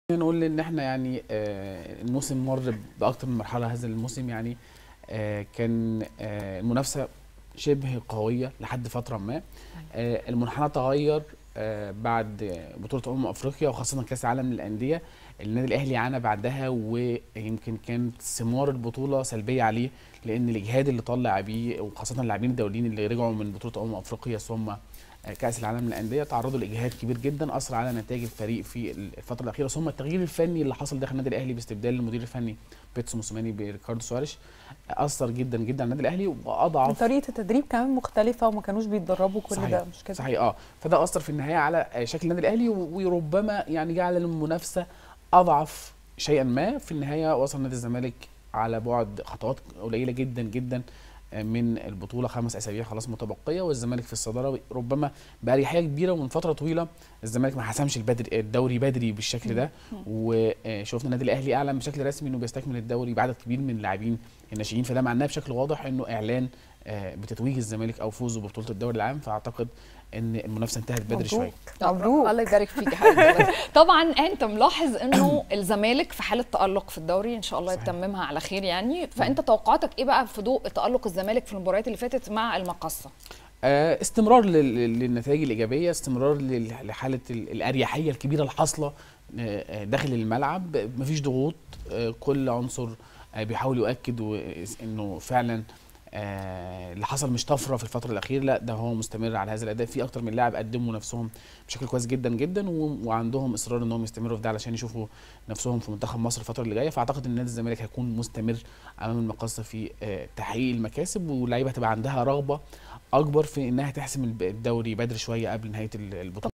نقول ان احنا يعني آه، الموسم مر باكتر من مرحله هذا الموسم يعني آه، كان آه، المنافسه شبه قويه لحد فتره ما آه، المنحنى تغير آه، بعد بطوله امم افريقيا وخاصه كاس العالم للانديه النادي الاهلي عانى بعدها ويمكن كانت ثمار البطوله سلبيه عليه لان الاجهاد اللي طلع بيه وخاصه اللاعبين الدوليين اللي رجعوا من بطوله امم افريقيا ثم كاس العالم للانديه تعرضوا لاجهاد كبير جدا اثر على نتائج الفريق في الفتره الاخيره ثم التغيير الفني اللي حصل داخل النادي الاهلي باستبدال المدير الفني بيتسو موسيماني بريكاردو سواريش اثر جدا جدا على النادي الاهلي واضعف طريقه التدريب كمان مختلفه وما كانوش بيتدربوا كل صحيح. ده مش كده صحيح اه فده اثر في النهايه على شكل النادي الاهلي وربما يعني جعل المنافسه اضعف شيئا ما في النهايه وصل نادي الزمالك على بعد خطوات قليله جدا جدا من البطوله خمس اسابيع خلاص متبقيه والزمالك في الصداره ربما باريحيه كبيره ومن فتره طويله الزمالك ما حسمش البدري الدوري بدري بالشكل ده وشفنا النادي الاهلي اعلن بشكل رسمي انه بيستكمل الدوري بعدد كبير من اللاعبين الناشئين فده معناه بشكل واضح انه اعلان بتتويج الزمالك او فوزه ببطوله الدوري العام فاعتقد ان المنافسه انتهت بدري شويه مبروك الله يبارك فيك يا حبيبي طبعا انت ملاحظ انه الزمالك في حاله تالق في الدوري ان شاء الله يتممها على خير يعني فانت توقعاتك ايه بقى في ضوء تالق الزمالك في المباريات اللي فاتت مع المقصه آه استمرار للنتائج الايجابيه استمرار لحاله الاريحيه الكبيره الحاصله داخل الملعب مفيش ضغوط كل عنصر بيحاول يؤكد انه فعلا آه اللي حصل مش طفره في الفتره الاخيره لا ده هو مستمر على هذا الاداء في اكتر من لاعب قدموا نفسهم بشكل كويس جدا جدا وعندهم اصرار انهم يستمروا في ده علشان يشوفوا نفسهم في منتخب مصر الفتره اللي جايه فاعتقد ان نادي الزمالك هيكون مستمر امام المقصه في آه تحقيق المكاسب واللعيبه هتبقى عندها رغبه اكبر في انها تحسم الدوري بدري شويه قبل نهايه البطوله